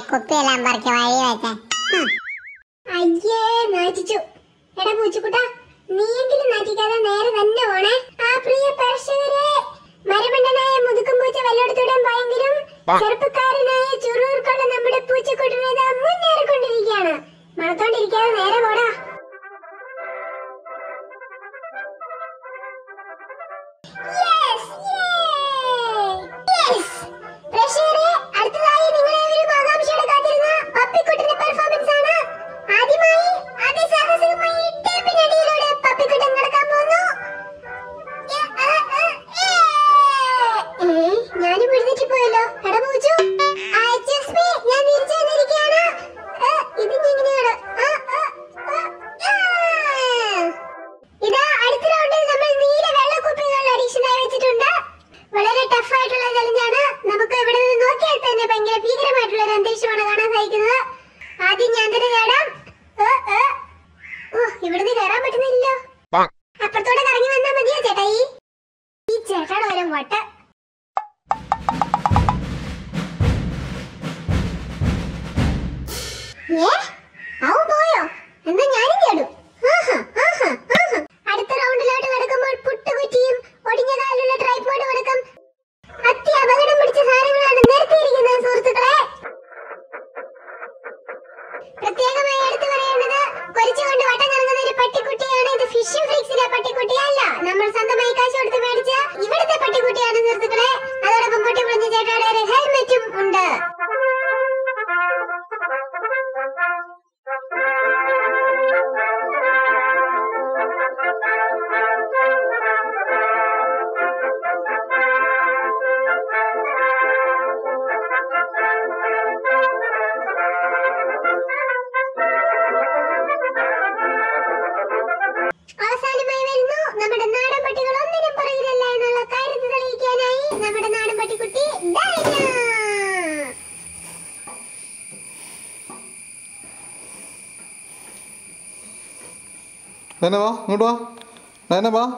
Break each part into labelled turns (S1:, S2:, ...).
S1: കുപ്പിയെല്ലാം പറിക്ക് വഴി വെച്ചേ അയ്യേ നാറ്റിച്ചു എടാ പൂച്ചുക്കുട്ട നീയെങ്കിലും നാറ്റിക്കാതെ നേരെ തന്നെ പോണേ ആ പ്രിയ പ്രേക്ഷകരെ മരമണ്ടനായ മുതുക്കും പൂച്ച വല്ലയിടത്തൂടെ പോയെങ്കിലും ചെറുപ്പക്കാരനായ ചുറൂർക്കുള്ള നമ്മുടെ പൂച്ചക്കുട്ടനെ ഇതാ മുന്നേറിക്കൊണ്ടിരിക്കുകയാണ് മണത്തോണ്ടിരിക്കാതെ നേരെ പോടാ Yes! Yay! Yes! പ്രേക്ഷകരെ, അടുത്തതായി നിങ്ങളേവരും ആകാംക്ഷയോടെ കാത്തിരുന്ന പപ്പിക്കുട്ടന്റെ പെർഫോമൻസ് ആണ് ആദ്യമായി അതിസാഹസികമായി ടേപ്പിനടിയിലൂടെ പപ്പിക്കുട്ടൻ നടക്കാൻ പോകുന്നു ഏ, ആ, ആ, ഏ. ഏ, ഞാനും എഴുന്നേറ്റ് പോയല്ലോ എടാ പൂച്ചു ആ, excuse me, ഞാൻ തിരിച്ചു വന്നിരിക്കുകയാണ് ഏ, ഇത് ഞാൻ ഇങ്ങനെയാണ് ആ, ആ, ആ, ആ. ഇതാ അടുത്ത റൗണ്ടിൽ നമ്മൾ നീല വെള്ളക്കുപ്പികൾ അഡീഷനായി വെച്ചിട്ടുണ്ട് വളരെ ടഫ് ആയിട്ടുള്ള ചലഞ്ചാണ് നമുക്ക് ഇവിടെ നിന്ന് നോക്കിയാൽ തന്നെ ഭയങ്കര ഭീകരമായിട്ടുള്ള ഒരു അന്തരീക്ഷമാണ് കാണാൻ സാധിക്കുന്നത് ആദ്യം ഞാൻ തന്നെ നേടാം ഏ, ഏ. ഓ ഇവിടുന്ന് കയറാൻ പറ്റുന്നില്ലല്ലോ അപ്പുറത്തോടെ കറങ്ങി വന്നാ മതിയോ ചേട്ടായി ഈ ചേട്ടാടെ ഒരു വട്ട ഏ അവൻ പോയോ എന്നാ ഞാനും കേടും ആഹാ, ആഹാ, ആഹാ. അടുത്ത റൗണ്ടിലോട്ട് കിടക്കുമ്പോൾ പുട്ടുകുറ്റിയും ഒടിഞ്ഞ കാലുള്ള ട്രൈപ്പോഡും അടക്കം അത്യപകടം പിടിച്ച സാധനങ്ങളാണ് നിരത്തിയിരിക്കുന്നത് സുഹൃത്തുക്കളെ പ്രത്യേകമായി എടുത്തു പറയേണ്ടത് പൊരിച്ചുകൊണ്ട് വട്ടം കറങ്ങുന്ന ഒരു പട്ടിക്കുട്ടിയാണ് ഇത് ഫിഷിംഗ് ഫ്ലിക്സിലെ പട്ടിക്കുട്ടിയല്ല നമ്മൾ സ്വന്തമായി കാശ് കൊടുത്ത് മേടിച്ച ഇവിടുത്തെ പട്ടിക്കുട്ടിയാണ് സുഹൃത്തുക്കളെ അതോടൊപ്പം പൊട്ടി പൊളിഞ്ഞ ചേട്ടായുടെ ഒരു ഹെൽമെറ്റും ഉണ്ട് അവസാനമായി വരുന്നു നമ്മുടെ നാടൻ പട്ടികൾ ഒന്നിനും പുറകിലല്ല എന്നുള്ള കാര്യത്തിൽ തെളിയിക്കാനായി നമ്മുടെ നാടൻ പട്ടിക്കുട്ടി ഡൈന
S2: ഡൈന വാ ഇങ്ങോട്ട് വാ ഡൈന വാ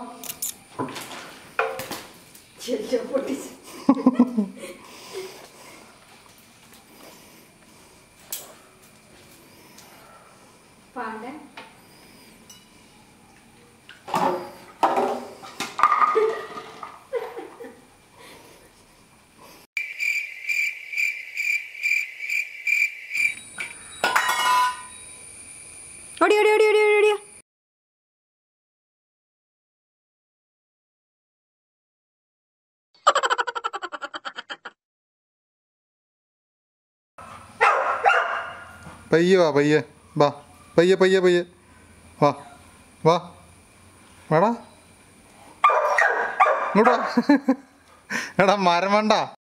S3: പാണ്ടൻ ഓടി ഓടി ഓടി ഓടി ഓടി ഓടിയോ
S2: പയ്യെ വാ പയ്യെ വാ പയ്യെ പയ്യെ പയ്യെ വാ വാ വേടാ ഇങ്ങോട്ട് വാ എടാ മരം വേണ്ട